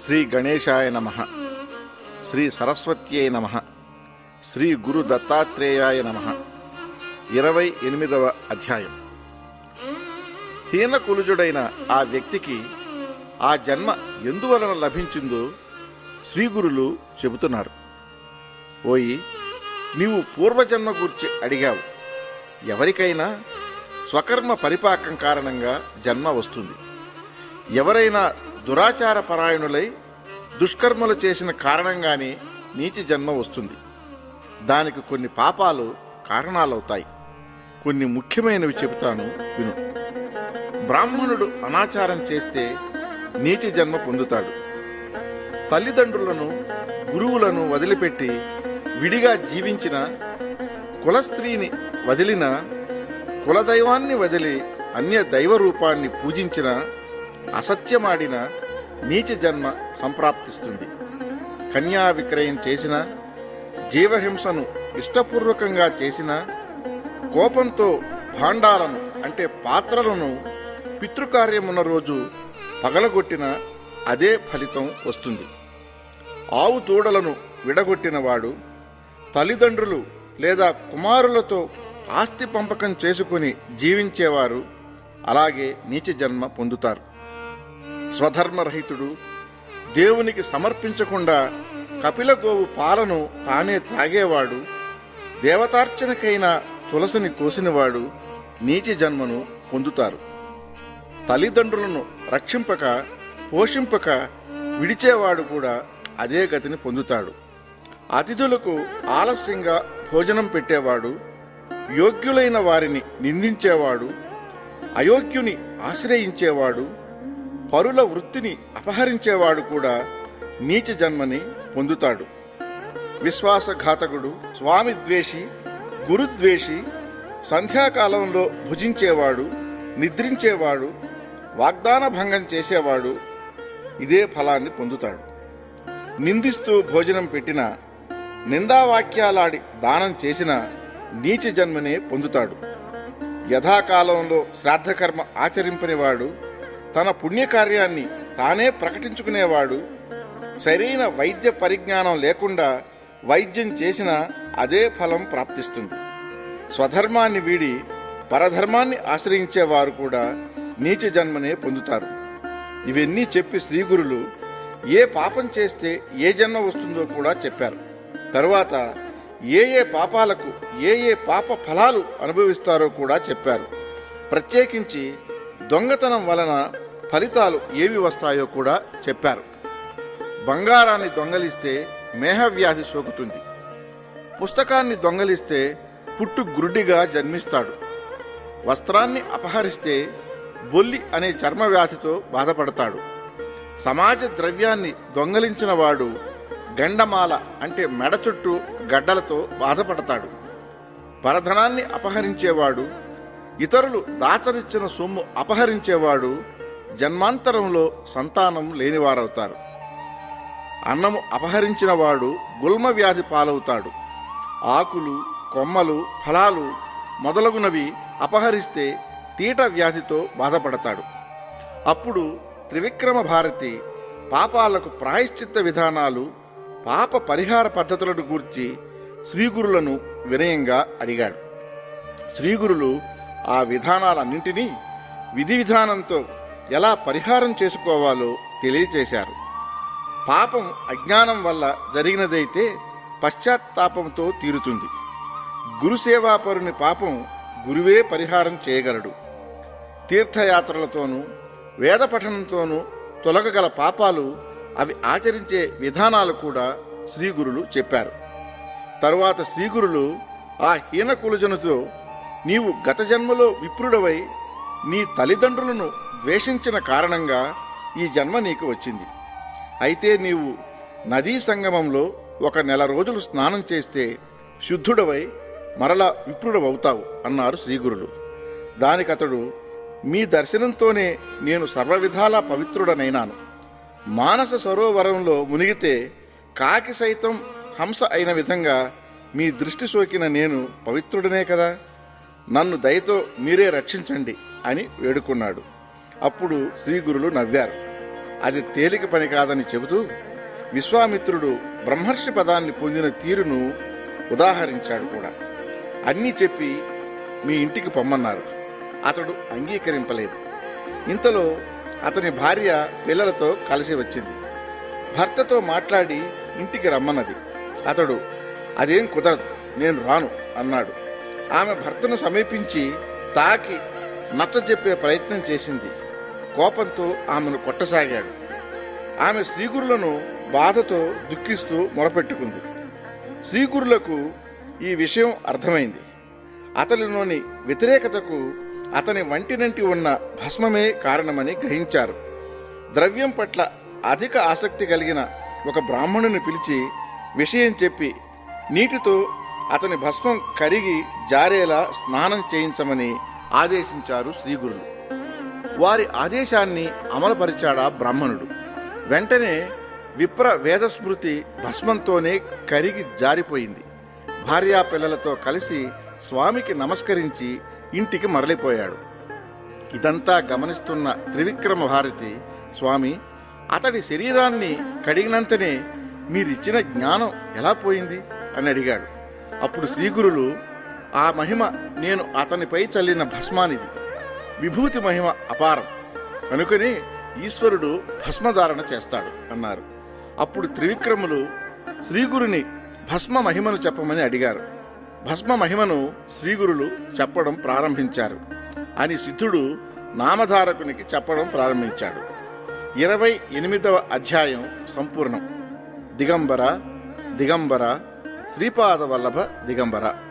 శ్రీ గణేశాయ నమ శ్రీ సరస్వత్యై నమ శ్రీ గురు దత్తాత్రేయాయ నమ ఇరవై ఎనిమిదవ అధ్యాయం హీనకులుజుడైన ఆ వ్యక్తికి ఆ జన్మ ఎందువలన లభించిందో శ్రీగురులు చెబుతున్నారు ఓయి నీవు పూర్వజన్మ గురించి అడిగావు ఎవరికైనా స్వకర్మ పరిపాకం కారణంగా జన్మ వస్తుంది ఎవరైనా దురాచార పరాయణులై దుష్కర్మలు చేసిన కారణంగానే నీచి జన్మ వస్తుంది దానికి కొన్ని పాపాలు కారణాలవుతాయి కొన్ని ముఖ్యమైనవి చెబుతాను విను బ్రాహ్మణుడు అనాచారం చేస్తే నీచి జన్మ పొందుతాడు తల్లిదండ్రులను గురువులను వదిలిపెట్టి విడిగా జీవించిన కులస్త్రీని వదిలిన కులదైవాన్ని వదిలి అన్య దైవ రూపాన్ని పూజించిన అసత్యమాడిన నీచ జన్మ సంప్రాప్తిస్తుంది కన్యా విక్రయం చేసిన జీవహింసను ఇష్టపూర్వకంగా చేసిన కోపంతో భాండాలను అంటే పాత్రలను పితృకార్యమున్న రోజు పగలగొట్టిన అదే ఫలితం వస్తుంది ఆవు దూడలను విడగొట్టినవాడు తల్లిదండ్రులు లేదా కుమారులతో ఆస్తి పంపకం చేసుకుని జీవించేవారు అలాగే నీచ జన్మ పొందుతారు స్వధర్మరహితుడు దేవునికి సమర్పించకుండా కపిల గోవు పాలను తానే త్రాగేవాడు దేవతార్చనకైన తులసిని కోసినవాడు నీచి జన్మను పొందుతారు తల్లిదండ్రులను రక్షింపక పోషింపక విడిచేవాడు కూడా అదే గతిని పొందుతాడు అతిథులకు ఆలస్యంగా భోజనం పెట్టేవాడు యోగ్యులైన వారిని నిందించేవాడు అయోగ్యుని ఆశ్రయించేవాడు పరుల వృత్తిని అపహరించేవాడు కూడా నీచ జన్మని పొందుతాడు విశ్వాసఘాతకుడు స్వామి ద్వేషి గురుద్వేషి సంధ్యాకాలంలో భుజించేవాడు నిద్రించేవాడు వాగ్దాన భంగం చేసేవాడు ఇదే ఫలాన్ని పొందుతాడు నిందిస్తూ భోజనం పెట్టిన నిందావాక్యాలాడి దానం చేసిన నీచ జన్మనే పొందుతాడు యథాకాలంలో శ్రాద్ధకర్మ ఆచరింపనివాడు తన పుణ్యకార్యాన్ని తానే ప్రకటించుకునేవాడు సరైన వైద్య పరిజ్ఞానం లేకుండా వైద్యం చేసిన అదే ఫలం ప్రాప్తిస్తుంది స్వధర్మాన్ని వీడి పరధర్మాన్ని ఆశ్రయించేవారు కూడా నీచ జన్మనే పొందుతారు ఇవన్నీ చెప్పి శ్రీగురులు ఏ పాపం చేస్తే ఏ జన్మ వస్తుందో కూడా చెప్పారు తరువాత ఏ ఏ పాపాలకు ఏ ఏ పాప ఫలాలు అనుభవిస్తారో కూడా చెప్పారు ప్రత్యేకించి దొంగతనం వలన ఫలితాలు ఏవి వస్తాయో కూడా చెప్పారు బంగారాన్ని దొంగలిస్తే మేహవ్యాధి సోకుతుంది పుస్తకాన్ని దొంగలిస్తే పుట్టు గురుడిగా జన్మిస్తాడు వస్త్రాన్ని అపహరిస్తే బొల్లి అనే చర్మ వ్యాధితో బాధపడతాడు సమాజ ద్రవ్యాన్ని దొంగలించిన వాడు గండమాల అంటే మెడ చుట్టూ గడ్డలతో బాధపడతాడు పరధనాన్ని అపహరించేవాడు ఇతరులు దాచరిచ్చిన సొమ్ము అపహరించేవాడు జన్మాంతరంలో సంతానం లేనివారవుతారు అన్నము అపహరించిన వాడు గుల్మ వ్యాధి పాలవుతాడు ఆకులు కొమ్మలు ఫలాలు మొదలగునవి అపహరిస్తే తీట వ్యాధితో బాధపడతాడు అప్పుడు త్రివిక్రమ భారతి పాపాలకు ప్రాయశ్చిత్త విధానాలు పాప పరిహార పద్ధతులను గూర్చి శ్రీగురులను వినయంగా అడిగాడు శ్రీగురులు ఆ విధానాలన్నింటినీ విధి విధానంతో ఎలా పరిహారం చేసుకోవాలో తెలియచేశారు పాపం అజ్ఞానం వల్ల జరిగినదైతే పశ్చాత్తాపంతో తీరుతుంది గురుసేవాపరుని పాపం గురువే పరిహారం చేయగలడు తీర్థయాత్రలతోనూ వేద పఠనంతోనూ తొలగగల పాపాలు అవి ఆచరించే విధానాలు కూడా శ్రీగురులు చెప్పారు తరువాత శ్రీగురులు ఆ హీన కులజనుతో నీవు గత జన్మలో విప్రుడవై నీ తల్లిదండ్రులను ద్వేషించిన కారణంగా ఈ జన్మ నీకు వచ్చింది అయితే నీవు నదీ సంగమంలో ఒక నెల రోజులు స్నానం చేస్తే శుద్ధుడవై మరలా విప్రుడవవుతావు అన్నారు శ్రీగురులు దానికతడు మీ దర్శనంతోనే నేను సర్వవిధాలా పవిత్రుడనైనాను మానస సరోవరంలో మునిగితే కాకి సైతం హంస అయిన విధంగా మీ దృష్టి సోకిన నేను పవిత్రుడనే కదా నన్ను దయతో మీరే రక్షించండి అని వేడుకున్నాడు అప్పుడు శ్రీగురులు నవ్వారు అది తేలిక పని కాదని చెబుతూ విశ్వామిత్రుడు బ్రహ్మర్షి పదాన్ని పొందిన తీరును ఉదాహరించాడు కూడా అన్నీ చెప్పి మీ ఇంటికి పొమ్మన్నారు అతడు అంగీకరింపలేదు ఇంతలో అతని భార్య పిల్లలతో కలిసి వచ్చింది భర్తతో మాట్లాడి ఇంటికి రమ్మన్నది అతడు అదేం కుదరదు నేను రాను అన్నాడు ఆమె భర్తను సమీపించి తాకి నచ్చజెప్పే ప్రయత్నం చేసింది కోపంతో ఆమెను కొట్టసాగాడు ఆమె శ్రీగురులను బాధతో దుఃఖిస్తూ మొరపెట్టుకుంది శ్రీగురులకు ఈ విషయం అర్థమైంది అతనిలోని వ్యతిరేకతకు అతని వంటినంటి ఉన్న భస్మమే కారణమని గ్రహించారు ద్రవ్యం పట్ల అధిక ఆసక్తి కలిగిన ఒక బ్రాహ్మణుని పిలిచి విషయం చెప్పి నీటితో అతని భస్మం కరిగి జారేలా స్నానం చేయించమని ఆదేశించారు శ్రీగురులు వారి ఆదేశాన్ని అమలుపరిచాడా బ్రాహ్మణుడు వెంటనే విప్ర వేదస్మృతి భస్మంతోనే కరిగి జారిపోయింది భార్యా పిల్లలతో కలిసి స్వామికి నమస్కరించి ఇంటికి మరలిపోయాడు ఇదంతా గమనిస్తున్న త్రివిక్రమ భారతి స్వామి అతడి శరీరాన్ని కడిగినంతనే మీరిచ్చిన జ్ఞానం ఎలా పోయింది అని అడిగాడు అప్పుడు శ్రీగురులు ఆ మహిమ నేను అతనిపై చల్లిన భస్మానిది విభూతి మహిమ అపారం కనుకనే ఈశ్వరుడు భస్మధారణ చేస్తాడు అన్నారు అప్పుడు త్రివిక్రములు శ్రీగురుని భస్మ మహిమను చెప్పమని అడిగారు భస్మ మహిమను శ్రీగురులు చెప్పడం ప్రారంభించారు అని సిద్ధుడు నామధారకునికి చెప్పడం ప్రారంభించాడు ఇరవై ఎనిమిదవ అధ్యాయం సంపూర్ణం దిగంబర దిగంబర శ్రీపాద వల్లభ దిగంబర